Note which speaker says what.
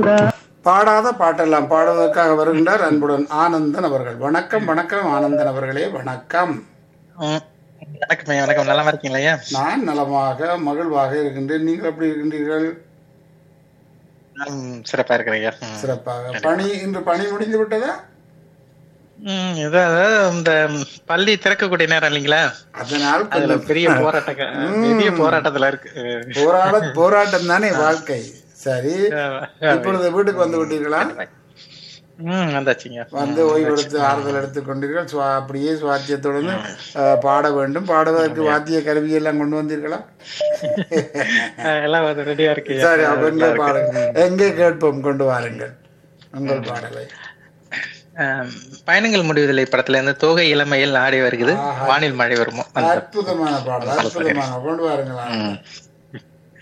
Speaker 1: பாடாத பாட்டெல்லாம் பாடுவதற்காக வருகின்றார் அன்புடன் ஆனந்தன் அவர்கள் வணக்கம் வணக்கம் ஆனந்தன் அவர்களே வணக்கம்
Speaker 2: ம். வணக்கம் ஐயா, வணக்கம் நல்லா இருக்கீங்களா ஐயா
Speaker 1: நான் நலமாக மகிழ்வாக இருக்கின்றேன் நீங்கள் எப்படி இருக்கின்றீர்கள்
Speaker 2: ம், சிறப்பா இருக்கிறேன் ஐயா ம்.
Speaker 1: சிறப்பாக பணி இன்று பணி முடிந்து விட்டதா
Speaker 2: ம், இது அதாவது இந்த பள்ளி திறக்கக்கூடிய நேரம் இல்லைங்களா
Speaker 1: அதனால்
Speaker 2: அதுல
Speaker 1: கொஞ்சம்
Speaker 2: பெரிய போராட்ட பெரிய போராட்டத்துல இருக்கு
Speaker 1: போராட போராட்டம் தானே வாழ்க்கை சரி இப்பொழுது வீட்டுக்கு வந்து விட்டீர்களா
Speaker 2: ம் வந்தாச்சுங்க
Speaker 1: வந்து ஓய்வெடுத்து ஆறுதல் எடுத்துக் கொண்டீர்கள் சுவா- அப்படியே சுவாத்தியத்துடன் அஹ், பாட வேண்டும் பாடுவதற்கு வாத்திய கருவி எல்லாம் கொண்டு வந்தீர்களா
Speaker 2: அஹ், எல்லாம் ரெடியா இருக்கு ஐயா.
Speaker 1: சரி அப்ப எங்கே பாடுங்க எங்கே கேட்போம் கொண்டு வாருங்கள் உங்கள் பாடலை
Speaker 2: அஹ், பயணங்கள் முடிவதில்லை படத்துல இருந்து தோகை இளமையில் ஆடி வருகிறது வானில் மழை வருமோ அந்த
Speaker 1: அற்புதமான பாடல் அற்புதமான கொண்டு வாருங்களா